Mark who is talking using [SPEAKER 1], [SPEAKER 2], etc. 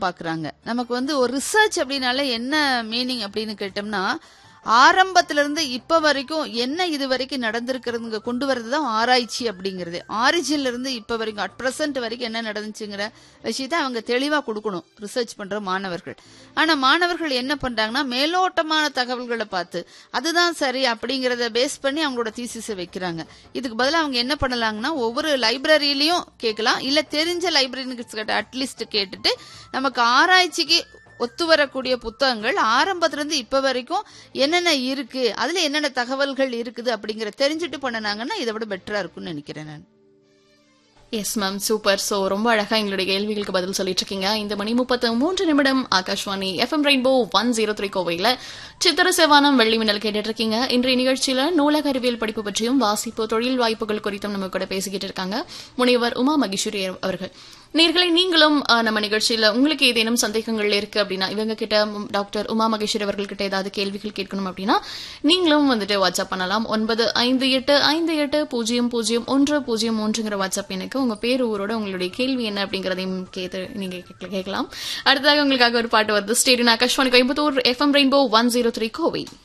[SPEAKER 1] பாக்குறாங்க நமக்கு வந்து ஒரு ரிசர்ச் அப்படின்னால என்ன மீனிங் அப்படின்னு கேட்டோம்னா ஆரம்பத்துல இருந்து இப்ப வரைக்கும் என்ன இது வரைக்கும் நடந்திருக்கிறதுங்க கொண்டு வரதுதான் ஆராய்ச்சி அப்படிங்கிறது ஆரிஜின்ல இருந்து இப்ப வரைக்கும் அட் பிரசன்ட் வரைக்கும் என்ன நடந்துச்சுங்கிற விஷயத்தை அவங்க தெளிவா கொடுக்கணும் ரிசர்ச் பண்ற மாணவர்கள் ஆனா மாணவர்கள் என்ன பண்றாங்கன்னா மேலோட்டமான தகவல்களை பார்த்து அதுதான் சரி அப்படிங்கறத பேஸ் பண்ணி அவங்களோட தீசிஸை வைக்கிறாங்க இதுக்கு பதிலா அவங்க என்ன பண்ணலாங்கன்னா ஒவ்வொரு லைப்ரரியிலயும் கேட்கலாம் இல்ல தெரிஞ்ச லைப்ரரி அட்லீஸ்ட் கேட்டுட்டு நமக்கு ஆராய்ச்சிக்கு ஒத்து வரக்கூடிய புத்தகங்கள் ஆரம்பத்துல இருந்து இப்ப வரைக்கும் என்னென்ன இருக்கு அதுல என்னென்ன தகவல்கள் இருக்குது அப்படிங்கிற தெரிஞ்சுட்டு பண்ணனாங்கன்னா இதை விட பெட்டரா இருக்கும்னு நினைக்கிறேன் நான்
[SPEAKER 2] எஸ் மேம் சூப்பர் சோ ரொம்ப அழகா எங்களுடைய கேள்விகளுக்கு பதில் சொல்லிட்டு இருக்கீங்க இந்த மணி முப்பத்து மூன்று நிமிடம் Akashvani FM rainbow one zero three கோவையில சித்திர செவானம் வெள்ளி மின்னல் கேட்டுட்டு இருக்கீங்க இன்றைய நிகழ்ச்சியில நூலக அறிவியல் படிப்பு பற்றியும் வாசிப்பு தொழில் வாய்ப்புகள் குறித்தும் நம்ம கூட பேசிக்கிட்டு இருக்காங்க முனைவர் உமா மகேஸ்வரி அவர்கள் நேர்களை நீங்களும் அஹ், நம்ம நிகழ்ச்சியில உங்களுக்கு ஏதேனும் சந்தேகங்கள் இருக்கு அப்படின்னா இவங்க கிட்ட ம், டாக்டர் உமா மகேஸ்வரி அவர்கள் கிட்ட ஏதாவது கேள்விகள் கேட்கணும் அப்படின்னா நீங்களும் வந்துட்டு வாட்ஸ்அப் பண்ணலாம் ஒன்பது ஐந்து எட்டு ஐந்து எட்டு பூஜ்ஜியம் பூஜ்ஜியம் ஒன்று பூஜ்ஜியம் மூன்றுங்கிற வாட்ஸ்அப் எனக்கு உங்க பேர் ஊரோட உங்களுடைய கேள்வி என்ன அப்படிங்கறதையும் கேட்டு நீங்க கேட்க- கேட்கலாம் அடுத்ததாக உங்களுக்காக ஒரு பாட்டு வருது ஸ்டேடியன் Akashvani Coimbatore FM rainbow one zero three Kovai